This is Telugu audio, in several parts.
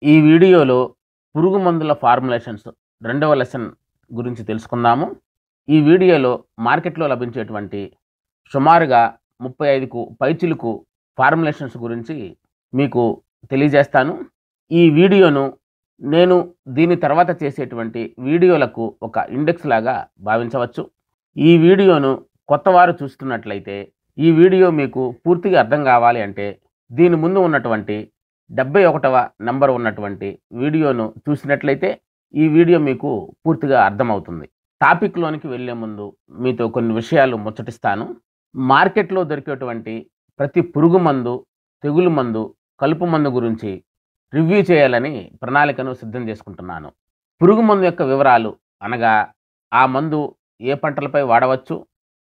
ఈ వీడియోలో పురుగు మందుల ఫార్ములేషన్స్ రెండవ లెసన్ గురించి తెలుసుకుందాము ఈ వీడియోలో మార్కెట్లో లభించేటువంటి సుమారుగా ముప్పై ఐదుకు పైచిలుకు ఫార్ములేషన్స్ గురించి మీకు తెలియజేస్తాను ఈ వీడియోను నేను దీని తర్వాత చేసేటువంటి వీడియోలకు ఒక ఇండెక్స్ లాగా భావించవచ్చు ఈ వీడియోను కొత్తవారు చూస్తున్నట్లయితే ఈ వీడియో మీకు పూర్తిగా అర్థం కావాలి అంటే దీని ముందు ఉన్నటువంటి డెబ్బై ఒకటవ నంబర్ ఉన్నటువంటి వీడియోను చూసినట్లయితే ఈ వీడియో మీకు పూర్తిగా అర్థమవుతుంది టాపిక్లోనికి వెళ్ళే ముందు మీతో కొన్ని విషయాలు ముచ్చటిస్తాను మార్కెట్లో దొరికేటువంటి ప్రతి పురుగు మందు తెగులు మందు కలుపు మందు గురించి రివ్యూ చేయాలని ప్రణాళికను సిద్ధం చేసుకుంటున్నాను పురుగు మందు యొక్క వివరాలు అనగా ఆ మందు ఏ పంటలపై వాడవచ్చు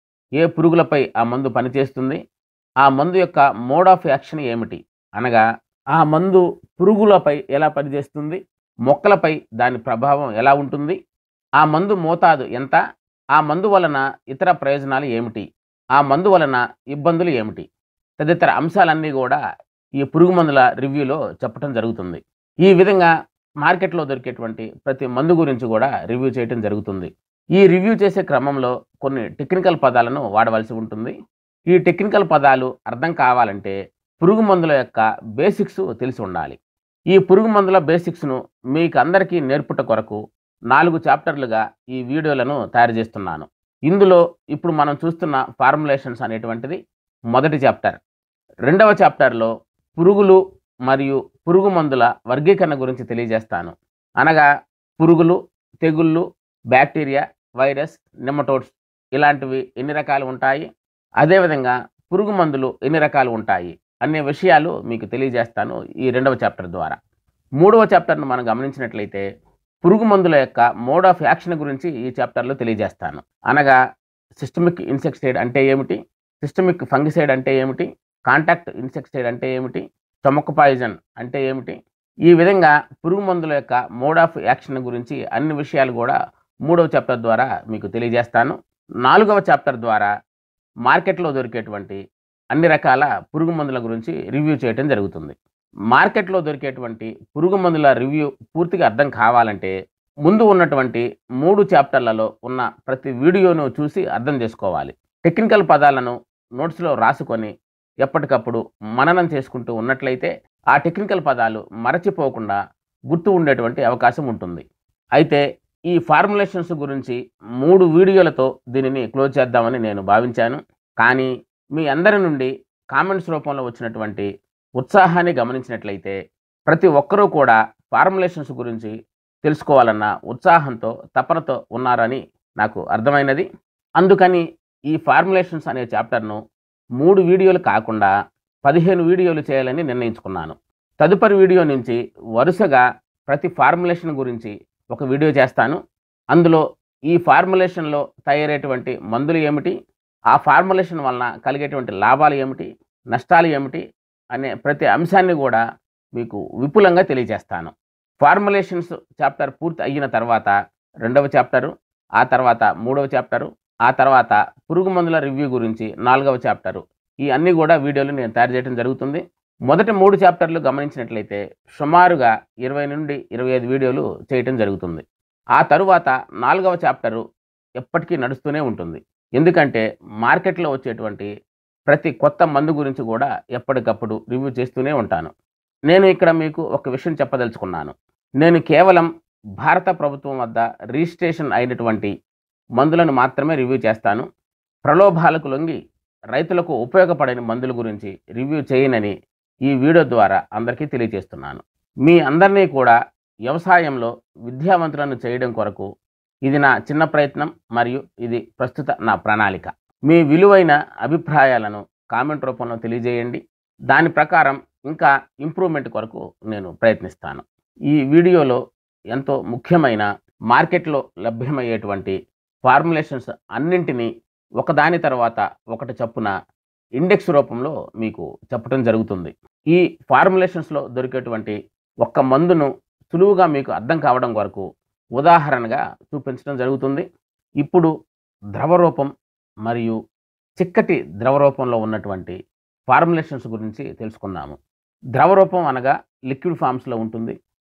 ఏ పురుగులపై ఆ మందు పనిచేస్తుంది ఆ మందు యొక్క మోడ్ ఆఫ్ యాక్షన్ ఏమిటి అనగా ఆ మందు పురుగులపై ఎలా పనిచేస్తుంది మొక్కలపై దాని ప్రభావం ఎలా ఉంటుంది ఆ మందు మోతాదు ఎంత ఆ మందు వలన ఇతర ప్రయోజనాలు ఏమిటి ఆ మందు వలన ఇబ్బందులు ఏమిటి తదితర అంశాలన్నీ కూడా ఈ పురుగు మందుల రివ్యూలో చెప్పడం జరుగుతుంది ఈ విధంగా మార్కెట్లో దొరికేటువంటి ప్రతి మందు గురించి కూడా రివ్యూ చేయడం జరుగుతుంది ఈ రివ్యూ చేసే క్రమంలో కొన్ని టెక్నికల్ పదాలను వాడవలసి ఉంటుంది ఈ టెక్నికల్ పదాలు అర్థం కావాలంటే పురుగు మందుల యొక్క బేసిక్స్ తెలిసి ఉండాలి ఈ పురుగు మందుల బేసిక్స్ను మీకు అందరికీ నేర్పుట కొరకు నాలుగు చాప్టర్లుగా ఈ వీడియోలను తయారు చేస్తున్నాను ఇందులో ఇప్పుడు మనం చూస్తున్న ఫార్ములేషన్స్ అనేటువంటిది మొదటి చాప్టర్ రెండవ చాప్టర్లో పురుగులు మరియు పురుగు మందుల వర్గీకరణ గురించి తెలియజేస్తాను అనగా పురుగులు తెగుళ్ళు బ్యాక్టీరియా వైరస్ నెమటోడ్స్ ఇలాంటివి ఎన్ని రకాలు ఉంటాయి అదేవిధంగా పురుగు మందులు ఎన్ని రకాలు ఉంటాయి అనే విషయాలు మీకు తెలియజేస్తాను ఈ రెండవ చాప్టర్ ద్వారా మూడవ చాప్టర్ను మనం గమనించినట్లయితే పురుగు మందుల యొక్క మోడ్ ఆఫ్ యాక్షన్ గురించి ఈ చాప్టర్లో తెలియజేస్తాను అనగా సిస్టమిక్ ఇన్సెక్టిసైడ్ అంటే ఏమిటి సిస్టమిక్ ఫంగిసైడ్ అంటే ఏమిటి కాంటాక్ట్ ఇన్సెక్టిసైడ్ అంటే ఏమిటి స్టమక్ పాయిజన్ అంటే ఏమిటి ఈ విధంగా పురుగు మందుల యొక్క మోడ్ ఆఫ్ యాక్షన్ గురించి అన్ని విషయాలు కూడా మూడవ చాప్టర్ ద్వారా మీకు తెలియజేస్తాను నాలుగవ చాప్టర్ ద్వారా మార్కెట్లో దొరికేటువంటి అన్ని రకాల పురుగు మందుల గురించి రివ్యూ చేయడం జరుగుతుంది మార్కెట్లో దొరికేటువంటి పురుగు మందుల రివ్యూ పూర్తిగా అర్థం కావాలంటే ముందు ఉన్నటువంటి మూడు చాప్టర్లలో ఉన్న ప్రతి వీడియోను చూసి అర్థం చేసుకోవాలి టెక్నికల్ పదాలను నోట్స్లో రాసుకొని ఎప్పటికప్పుడు మననం చేసుకుంటూ ఉన్నట్లయితే ఆ టెక్నికల్ పదాలు మరచిపోకుండా గుర్తు ఉండేటువంటి అవకాశం ఉంటుంది అయితే ఈ ఫార్ములేషన్స్ గురించి మూడు వీడియోలతో దీనిని క్లోజ్ చేద్దామని నేను భావించాను కానీ మీ అందరి నుండి కామెంట్స్ రూపంలో వచ్చినటువంటి ఉత్సాహాన్ని గమనించినట్లయితే ప్రతి ఒక్కరూ కూడా ఫార్ములేషన్స్ గురించి తెలుసుకోవాలన్న ఉత్సాహంతో తపనతో ఉన్నారని నాకు అర్థమైనది అందుకని ఈ ఫార్ములేషన్స్ అనే చాప్టర్ను మూడు వీడియోలు కాకుండా పదిహేను వీడియోలు చేయాలని నిర్ణయించుకున్నాను తదుపరి వీడియో నుంచి వరుసగా ప్రతి ఫార్ములేషన్ గురించి ఒక వీడియో చేస్తాను అందులో ఈ ఫార్ములేషన్లో తయారయ్యేటువంటి మందులు ఏమిటి ఆ ఫార్ములేషన్ వలన కలిగేటువంటి లాభాలు ఏమిటి నష్టాలు ఏమిటి అనే ప్రతి అంశాన్ని కూడా మీకు విపులంగా తెలియజేస్తాను ఫార్ములేషన్స్ చాప్టర్ పూర్తి అయిన తర్వాత రెండవ చాప్టరు ఆ తర్వాత మూడవ చాప్టరు ఆ తర్వాత పురుగు మందుల రివ్యూ గురించి నాలుగవ చాప్టరు ఈ అన్ని కూడా వీడియోలు నేను తయారు చేయడం జరుగుతుంది మొదటి మూడు చాప్టర్లు గమనించినట్లయితే సుమారుగా ఇరవై నుండి ఇరవై ఐదు వీడియోలు చేయటం జరుగుతుంది ఆ తరువాత నాలుగవ చాప్టరు ఎప్పటికీ నడుస్తూనే ఉంటుంది ఎందుకంటే మార్కెట్లో వచ్చేటువంటి ప్రతి కొత్త మందు గురించి కూడా ఎప్పటికప్పుడు రివ్యూ చేస్తూనే ఉంటాను నేను ఇక్కడ మీకు ఒక విషయం చెప్పదలుచుకున్నాను నేను కేవలం భారత ప్రభుత్వం వద్ద రిజిస్ట్రేషన్ అయినటువంటి మందులను మాత్రమే రివ్యూ చేస్తాను ప్రలోభాలకు లొంగి రైతులకు ఉపయోగపడని మందుల గురించి రివ్యూ చేయనని ఈ వీడియో ద్వారా అందరికీ తెలియజేస్తున్నాను మీ అందరినీ కూడా వ్యవసాయంలో విద్యావంతులను చేయడం కొరకు ఇది నా చిన్న ప్రయత్నం మరియు ఇది ప్రస్తుత నా ప్రణాళిక మీ విలువైన అభిప్రాయాలను కామెంట్ రూపంలో తెలియజేయండి దాని ప్రకారం ఇంకా ఇంప్రూవ్మెంట్ కొరకు నేను ప్రయత్నిస్తాను ఈ వీడియోలో ఎంతో ముఖ్యమైన మార్కెట్లో లభ్యమయ్యేటువంటి ఫార్ములేషన్స్ అన్నింటినీ ఒకదాని తర్వాత ఒకటి చప్పున ఇండెక్స్ రూపంలో మీకు చెప్పడం జరుగుతుంది ఈ ఫార్ములేషన్స్లో దొరికేటువంటి ఒక్క మందును సులువుగా మీకు అర్థం కావడం వరకు ఉదాహరణగా చూపించడం జరుగుతుంది ఇప్పుడు ద్రవరూపం మరియు చిక్కటి ద్రవరూపంలో ఉన్నటువంటి ఫార్ములేషన్స్ గురించి తెలుసుకుందాము ద్రవరూపం అనగా లిక్విడ్ ఫామ్స్లో ఉంటుంది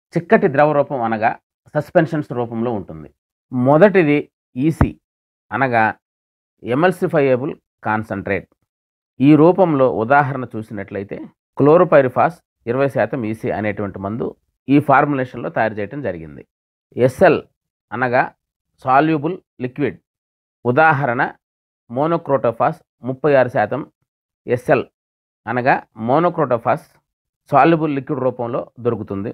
చిక్కటి ద్రవ రూపం అనగా సస్పెన్షన్స్ రూపంలో ఉంటుంది మొదటిది ఈసీ అనగా ఎమల్సిఫైయబుల్ కాన్సన్ట్రేట్ ఈ రూపంలో ఉదాహరణ చూసినట్లయితే క్లోరోపైరిఫాస్ ఇరవై శాతం ఈసీ అనేటువంటి మందు ఈ ఫార్ములేషన్లో తయారు చేయడం జరిగింది ఎస్ఎల్ అనగా సాల్యూబుల్ లిక్విడ్ ఉదాహరణ మోనోక్రోటోఫాస్ ముప్పై ఆరు శాతం ఎస్ఎల్ అనగా మోనోక్రోటోఫాస్ సాల్యుబుల్ లిక్విడ్ రూపంలో దొరుకుతుంది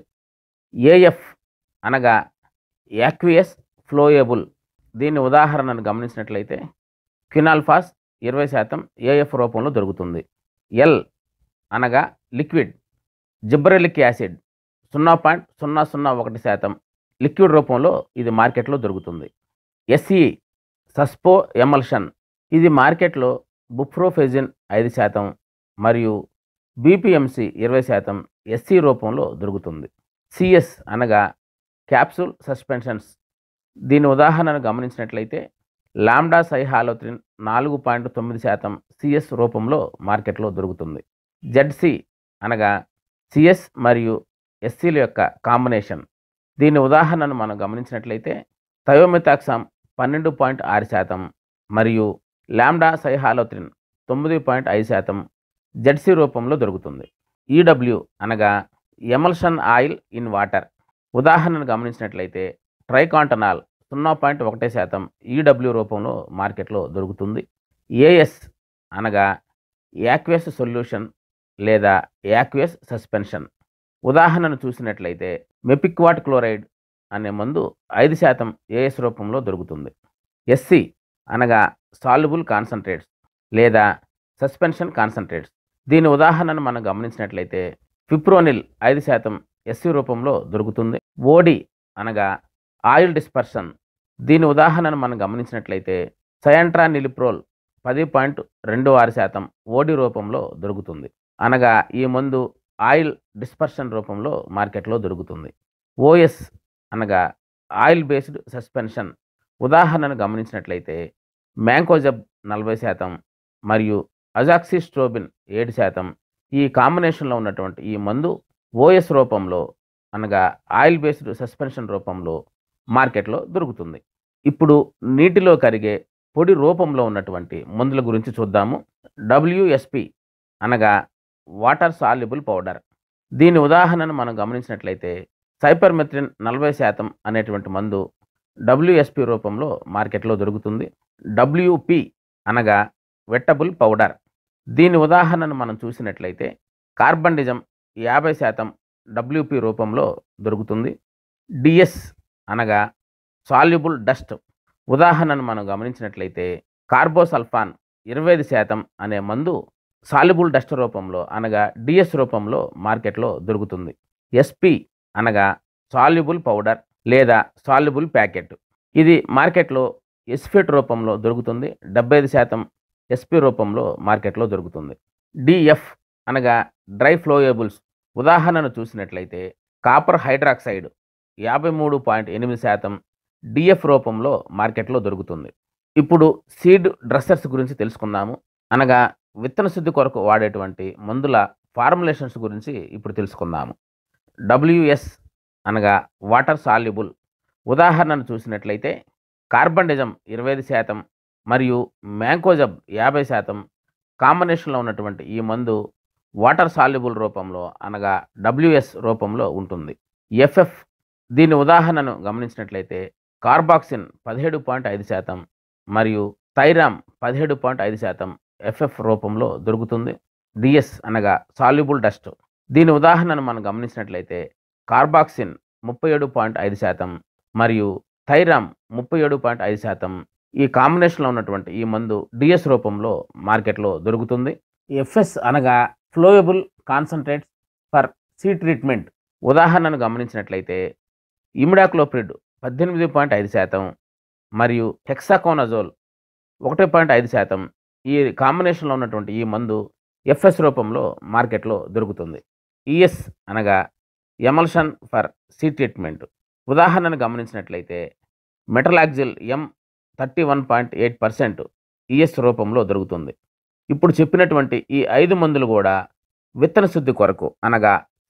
ఏఎఫ్ అనగా యాక్వియస్ ఫ్లోయబుల్ దీని ఉదాహరణను గమనించినట్లయితే క్వినాల్ఫాస్ ఇరవై శాతం ఏఎఫ్ రూపంలో దొరుకుతుంది ఎల్ అనగా లిక్విడ్ జిబ్రెలిక్ యాసిడ్ సున్నా పాయింట్ సున్నా సున్నా ఒకటి శాతం లిక్విడ్ రూపంలో ఇది మార్కెట్లో దొరుకుతుంది ఎస్ఈ సస్పో ఎమల్షన్ ఇది మార్కెట్లో బుఫ్రోఫెజిన్ ఐదు శాతం మరియు బీపీఎంసి ఇరవై శాతం ఎస్సీ రూపంలో దొరుకుతుంది సిఎస్ అనగా క్యాప్సూల్ సస్పెన్షన్స్ దీని ఉదాహరణను గమనించినట్లయితే లాండా సైహాలోత్రిన్ నాలుగు పాయింట్ తొమ్మిది శాతం సిఎస్ రూపంలో మార్కెట్లో దొరుకుతుంది జెడ్సి అనగా సిఎస్ మరియు ఎస్సీల యొక్క కాంబినేషన్ దీని ఉదాహరణను మనం గమనించినట్లయితే థయోమితాక్సామ్ పన్నెండు పాయింట్ ఆరు శాతం మరియు లాండా సైహాలోత్రిన్ తొమ్మిది పాయింట్ ఐదు శాతం జెడ్సీ రూపంలో దొరుకుతుంది ఈడబ్ల్యూ అనగా ఎమల్షన్ ఆయిల్ ఇన్ వాటర్ ఉదాహరణను గమనించినట్లయితే ట్రైకాంటనాల్ సున్నా పాయింట్ ఒకటి శాతం ఈడబ్ల్యూ రూపంలో మార్కెట్లో దొరుకుతుంది ఏఎస్ అనగా యాక్వేస్ సొల్యూషన్ లేదా యాక్వేస్ సస్పెన్షన్ ఉదాహరణను చూసినట్లయితే మెపిక్వాట్ క్లోరైడ్ అనే మందు ఐదు శాతం ఏఎస్ రూపంలో దొరుకుతుంది ఎస్సి అనగా సాల్యుబుల్ కాన్సన్ట్రేట్స్ లేదా సస్పెన్షన్ కాన్సన్ట్రేట్స్ దీని ఉదాహరణను మనం గమనించినట్లయితే ఫిప్రోనిల్ ఐదు శాతం ఎస్సి రూపంలో దొరుకుతుంది ఓడి అనగా ఆయిల్ డిస్పర్షన్ దీని ఉదాహరణను మనం గమనించినట్లయితే సయంట్రా నిలిప్రోల్ పది పాయింట్ రెండు ఆరు శాతం ఓడి రూపంలో దొరుకుతుంది అనగా ఈ మందు ఆయిల్ డిస్పర్షన్ రూపంలో మార్కెట్లో దొరుకుతుంది ఓఎస్ అనగా ఆయిల్ బేస్డ్ సస్పెన్షన్ ఉదాహరణను గమనించినట్లయితే మ్యాంకోజబ్ నలభై శాతం మరియు అజాక్సిస్ట్రోబిన్ ఏడు శాతం ఈ కాంబినేషన్లో ఉన్నటువంటి ఈ మందు ఓఎస్ రూపంలో అనగా ఆయిల్ బేస్డ్ సస్పెన్షన్ రూపంలో మార్కెట్లో దొరుకుతుంది ఇప్పుడు నీటిలో కరిగే పొడి రూపంలో ఉన్నటువంటి మందుల గురించి చూద్దాము డబ్ల్యూఎస్పి అనగా వాటర్ సాల్యుబుల్ పౌడర్ దీని ఉదాహరణను మనం గమనించినట్లయితే సైపర్మెథ్రిన్ నలభై శాతం అనేటువంటి మందు డబ్ల్యూఎస్పి రూపంలో మార్కెట్లో దొరుకుతుంది డబ్ల్యూపి అనగా వెట్టబుల్ పౌడర్ దీని ఉదాహరణను మనం చూసినట్లయితే కార్బండిజం యాభై శాతం డబ్ల్యూపి రూపంలో దొరుకుతుంది డిఎస్ అనగా సాల్యుబుల్ డస్ట్ ఉదాహరణను మనం గమనించినట్లయితే కార్బోసల్ఫాన్ ఇరవై ఐదు శాతం అనే మందు సాల్యుబుల్ డస్ట్ రూపంలో అనగా డిఎస్ రూపంలో మార్కెట్లో దొరుకుతుంది ఎస్పి అనగా సాల్యుబుల్ పౌడర్ లేదా సాల్యుబుల్ ప్యాకెట్ ఇది మార్కెట్లో ఎస్ఫేట్ రూపంలో దొరుకుతుంది డెబ్బై ఐదు శాతం ఎస్పి రూపంలో మార్కెట్లో దొరుకుతుంది డిఎఫ్ అనగా డ్రై ఫ్లోయబుల్స్ ఉదాహరణను చూసినట్లయితే కాపర్ హైడ్రాక్సైడ్ యాభై మూడు పాయింట్ ఎనిమిది శాతం డిఎఫ్ రూపంలో మార్కెట్లో దొరుకుతుంది ఇప్పుడు సీడ్ డ్రెస్సర్స్ గురించి తెలుసుకుందాము అనగా విత్తన శుద్ధి కొరకు వాడేటువంటి మందుల ఫార్ములేషన్స్ గురించి ఇప్పుడు తెలుసుకుందాము డబ్ల్యూఎస్ అనగా వాటర్ సాల్యుబుల్ ఉదాహరణను చూసినట్లయితే కార్బండిజం ఇరవై ఐదు శాతం మరియు మ్యాంకోజబ్ యాభై శాతం కాంబినేషన్లో ఉన్నటువంటి ఈ మందు వాటర్ సాల్యుబుల్ రూపంలో అనగా డబ్ల్యూఎస్ రూపంలో ఉంటుంది ఎఫ్ఎఫ్ దీని ఉదాహరణను గమనించినట్లయితే కార్బాక్సిన్ పదిహేడు పాయింట్ ఐదు శాతం మరియు థైరామ్ పదిహేడు పాయింట్ ఐదు శాతం ఎఫ్ఎఫ్ రూపంలో దొరుకుతుంది డిఎస్ అనగా సాల్యుబుల్ డస్ట్ దీని ఉదాహరణను మనం గమనించినట్లయితే కార్బాక్సిన్ ముప్పై ఏడు పాయింట్ ఐదు శాతం మరియు థైరామ్ ముప్పై ఏడు పాయింట్ ఐదు శాతం ఈ కాంబినేషన్లో ఉన్నటువంటి ఈ మందు డిఎస్ రూపంలో మార్కెట్లో దొరుకుతుంది ఎఫ్ఎస్ అనగా flowable concentrates for seed treatment ఉదాహరణను గమనించినట్లయితే ఇమిడాక్లోప్రిడ్ పద్దెనిమిది పాయింట్ ఐదు శాతం మరియు హెక్సాకోనజోల్ ఒకటి పాయింట్ ఐదు శాతం ఈ కాంబినేషన్లో ఉన్నటువంటి ఈ మందు ఎఫ్ఎస్ రూపంలో మార్కెట్లో దొరుకుతుంది ఈఎస్ అనగా ఎమల్షన్ ఫర్ సీ ట్రీట్మెంట్ ఉదాహరణను గమనించినట్లయితే metalaxyl M thirty one point eight percent ES రూపంలో దొరుకుతుంది ఇప్పుడు చెప్పినటువంటి ఈ ఐదు మందులు కూడా విత్తన శుద్ధి కొరకు అనగా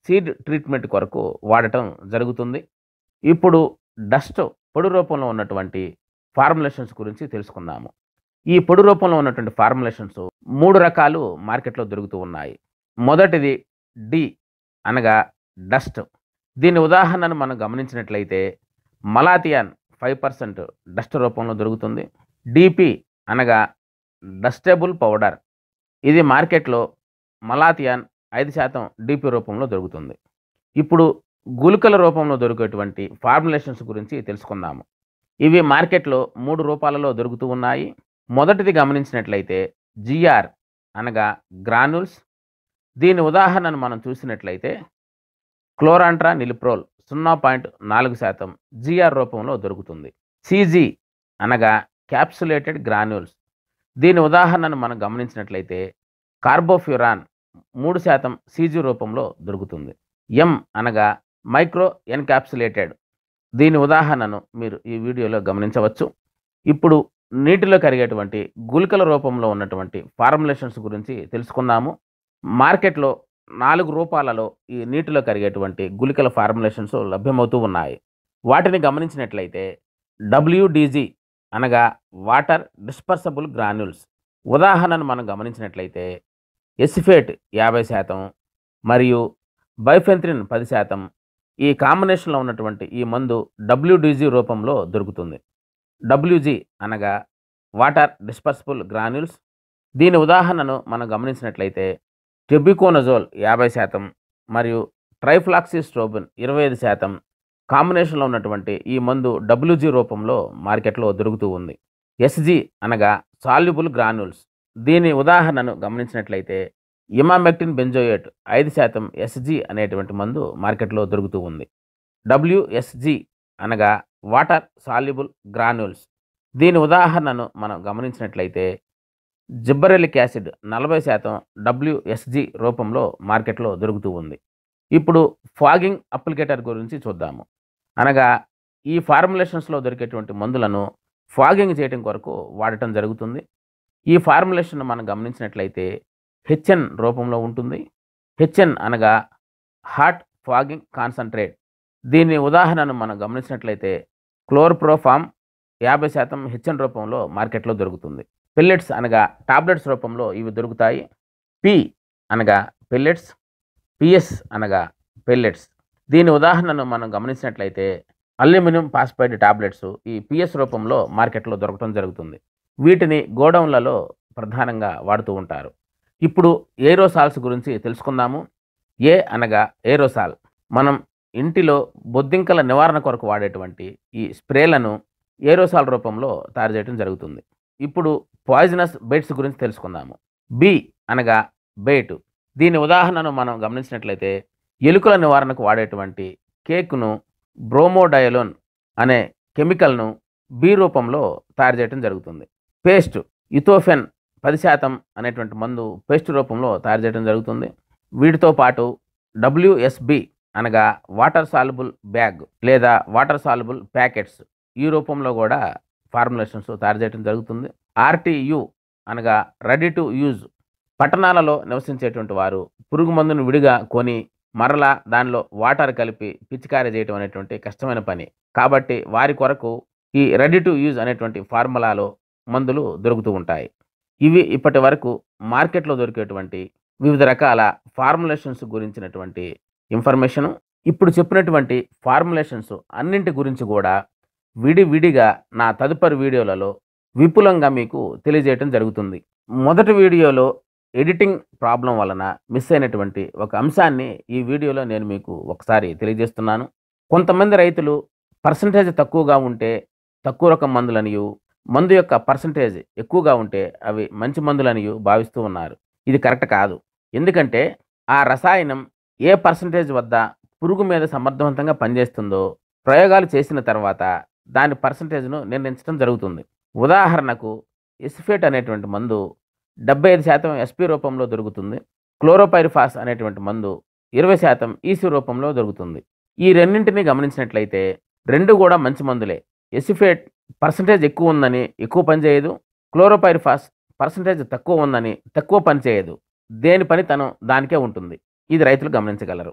సీడ్ ట్రీట్మెంట్ కొరకు వాడటం జరుగుతుంది ఇప్పుడు డస్ట్ పొడి రూపంలో ఉన్నటువంటి ఫార్ములేషన్స్ గురించి తెలుసుకుందాము ఈ పొడి రూపంలో ఉన్నటువంటి ఫార్ములేషన్స్ మూడు రకాలు మార్కెట్లో దొరుకుతూ ఉన్నాయి మొదటిది డి అనగా డస్ట్ దీని ఉదాహరణను మనం గమనించినట్లయితే మలాథియాన్ ఫైవ్ పర్సెంట్ డస్ట్ రూపంలో దొరుకుతుంది డిపి అనగా డస్టబుల్ పౌడర్ ఇది మార్కెట్లో మలాథియాన్ ఐదు శాతం డిపి రూపంలో దొరుకుతుంది ఇప్పుడు గుళికల రూపంలో దొరికేటువంటి ఫార్ములేషన్స్ గురించి తెలుసుకుందాము ఇవి మార్కెట్లో మూడు రూపాలలో దొరుకుతూ ఉన్నాయి మొదటిది గమనించినట్లయితే జిఆర్ అనగా గ్రానుల్స్ దీని ఉదాహరణను మనం చూసినట్లయితే క్లోరాంట్రా నిలిప్రోల్ సున్నా పాయింట్ నాలుగు శాతం జిఆర్ రూపంలో దొరుకుతుంది సిజి అనగా క్యాప్సులేటెడ్ గ్రాన్యూల్స్ దీని ఉదాహరణను మనం గమనించినట్లయితే కార్బోఫ్యూరాన్ మూడు శాతం సీజీ రూపంలో దొరుకుతుంది ఎం అనగా మైక్రో ఎన్క్యాప్సులేటెడ్ దీని ఉదాహరణను మీరు ఈ వీడియోలో గమనించవచ్చు ఇప్పుడు నీటిలో కరిగేటువంటి గుళికల రూపంలో ఉన్నటువంటి ఫార్ములేషన్స్ గురించి తెలుసుకుందాము మార్కెట్లో నాలుగు రూపాలలో ఈ నీటిలో కరిగేటువంటి గుళికల ఫార్ములేషన్స్ లభ్యమవుతూ ఉన్నాయి వాటిని గమనించినట్లయితే డబ్ల్యూడిజి అనగా వాటర్ డిస్పర్సబుల్ గ్రాన్యూల్స్ ఉదాహరణను మనం గమనించినట్లయితే ఎసిఫేట్ యాభై శాతం మరియు బైఫెంత్రిన్ పది శాతం ఈ కాంబినేషన్లో ఉన్నటువంటి ఈ మందు డబ్ల్యూడిజి రూపంలో దొరుకుతుంది డబ్ల్యూజి అనగా వాటర్ డిస్పర్సిబుల్ గ్రాన్యూల్స్ దీని ఉదాహరణను మనం గమనించినట్లయితే టెబికోనజోల్ యాభై శాతం మరియు ట్రైఫ్లాక్సిస్ట్రోబిన్ ఇరవై ఐదు శాతం కాంబినేషన్లో ఉన్నటువంటి ఈ మందు డబ్ల్యూజీ రూపంలో మార్కెట్లో దొరుకుతూ ఉంది ఎస్జి అనగా సాల్యుబుల్ గ్రాన్యూల్స్ దీని ఉదాహరణను గమనించినట్లయితే ఇమామెక్టిన్ బెంజోయేట్ ఐదు శాతం ఎస్జి అనేటువంటి మందు మార్కెట్లో దొరుకుతూ ఉంది డబ్ల్యూఎస్జి అనగా వాటర్ సాల్యుబుల్ గ్రాన్యూల్స్ దీని ఉదాహరణను మనం గమనించినట్లయితే జిబ్బరెలిక్ యాసిడ్ నలభై శాతం డబ్ల్యూఎస్జి రూపంలో మార్కెట్లో దొరుకుతూ ఉంది ఇప్పుడు ఫాగింగ్ అప్లికేటర్ గురించి చూద్దాము అనగా ఈ ఫార్ములేషన్స్లో దొరికేటువంటి మందులను ఫాగింగ్ చేయడం కొరకు వాడటం జరుగుతుంది ఈ ఫార్ములేషన్ మనం గమనించినట్లయితే హెచ్ఎన్ రూపంలో ఉంటుంది హెచ్ఎన్ అనగా హాట్ ఫాగింగ్ కాన్సన్ట్రేట్ దీని ఉదాహరణను మనం గమనించినట్లయితే క్లోర్ప్రోఫామ్ యాభై శాతం హెచ్ఎన్ రూపంలో మార్కెట్లో దొరుకుతుంది పెల్లెట్స్ అనగా టాబ్లెట్స్ రూపంలో ఇవి దొరుకుతాయి పి అనగా పెల్లెట్స్ పిఎస్ అనగా పెల్లెట్స్ దీని ఉదాహరణను మనం గమనించినట్లయితే అల్యూమినియం పాస్పైడ్ టాబ్లెట్స్ ఈ పిఎస్ రూపంలో మార్కెట్లో దొరకడం జరుగుతుంది వీటిని గోడౌన్లలో ప్రధానంగా వాడుతూ ఉంటారు ఇప్పుడు ఏరోసాల్స్ గురించి తెలుసుకుందాము ఏ అనగా ఏరోసాల్ మనం ఇంటిలో బొద్దింకల నివారణ కొరకు వాడేటువంటి ఈ స్ప్రేలను ఏరోసాల్ రూపంలో తయారు చేయడం జరుగుతుంది ఇప్పుడు పాయిజనస్ బైట్స్ గురించి తెలుసుకుందాము బి అనగా బైట్ దీని ఉదాహరణను మనం గమనించినట్లయితే ఎలుకల నివారణకు వాడేటువంటి కేక్ను బ్రోమోడయలోన్ అనే కెమికల్ను బి రూపంలో తయారు చేయడం జరుగుతుంది పేస్ట్ ఇథోఫెన్ పది శాతం అనేటువంటి మందు పేస్ట్ రూపంలో తయారు చేయడం జరుగుతుంది వీటితో పాటు డబ్ల్యూఎస్బి అనగా వాటర్ సాల్యుబుల్ బ్యాగ్ లేదా వాటర్ సాల్యుబుల్ ప్యాకెట్స్ ఈ రూపంలో కూడా ఫార్ములేషన్స్ తయారు చేయడం జరుగుతుంది ఆర్టీయు అనగా రెడీ టు యూజ్ పట్టణాలలో నివసించేటువంటి వారు పురుగు మందును విడిగా కొని మరలా దానిలో వాటర్ కలిపి పిచికారీ చేయడం అనేటువంటి కష్టమైన పని కాబట్టి వారి కొరకు ఈ రెడీ టు యూజ్ అనేటువంటి ఫార్ములాలో మందులు దొరుకుతూ ఉంటాయి ఇవి ఇప్పటి వరకు మార్కెట్లో దొరికేటువంటి వివిధ రకాల ఫార్ములేషన్స్ గురించినటువంటి ఇన్ఫర్మేషను ఇప్పుడు చెప్పినటువంటి ఫార్ములేషన్స్ అన్నింటి గురించి కూడా విడివిడిగా నా తదుపరి వీడియోలలో విపులంగా మీకు తెలియజేయటం జరుగుతుంది మొదటి వీడియోలో ఎడిటింగ్ ప్రాబ్లం వలన మిస్ అయినటువంటి ఒక అంశాన్ని ఈ వీడియోలో నేను మీకు ఒకసారి తెలియజేస్తున్నాను కొంతమంది రైతులు పర్సంటేజ్ తక్కువగా ఉంటే తక్కువ రకం మందులనియు మందు యొక్క పర్సంటేజ్ ఎక్కువగా ఉంటే అవి మంచి మందులనియు భావిస్తూ ఉన్నారు ఇది కరెక్ట్ కాదు ఎందుకంటే ఆ రసాయనం ఏ పర్సంటేజ్ వద్ద పురుగు మీద సమర్థవంతంగా పనిచేస్తుందో ప్రయోగాలు చేసిన తర్వాత దాని పర్సంటేజ్ను నిర్ణయించడం జరుగుతుంది ఉదాహరణకు ఎసిఫేట్ అనేటువంటి మందు డెబ్బై ఐదు శాతం ఎస్పీ రూపంలో దొరుకుతుంది క్లోరోపైరిఫాస్ అనేటువంటి మందు ఇరవై శాతం ఈసీ రూపంలో దొరుకుతుంది ఈ రెండింటిని గమనించినట్లయితే రెండు కూడా మంచి మందులే ఎసిఫేట్ పర్సంటేజ్ ఎక్కువ ఉందని ఎక్కువ పనిచేయదు క్లోరోపైరిఫాస్ పర్సంటేజ్ తక్కువ ఉందని తక్కువ పనిచేయదు దేని పని తను దానికే ఉంటుంది ఇది రైతులు గమనించగలరు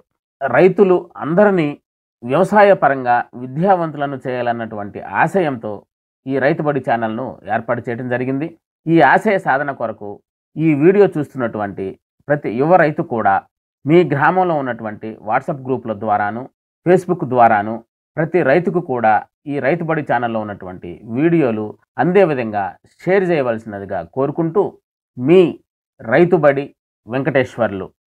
రైతులు అందరినీ వ్యవసాయ పరంగా విద్యావంతులను చేయాలన్నటువంటి ఆశయంతో ఈ రైతుబడి ఛానల్ను ఏర్పాటు చేయడం జరిగింది ఈ ఆశయ సాధన కొరకు ఈ వీడియో చూస్తున్నటువంటి ప్రతి యువ రైతు కూడా మీ గ్రామంలో ఉన్నటువంటి వాట్సాప్ గ్రూపుల ద్వారాను ఫేస్బుక్ ద్వారాను ప్రతి రైతుకు కూడా ఈ రైతుబడి ఛానల్లో ఉన్నటువంటి వీడియోలు అందే విధంగా షేర్ చేయవలసినదిగా కోరుకుంటూ మీ రైతుబడి వెంకటేశ్వర్లు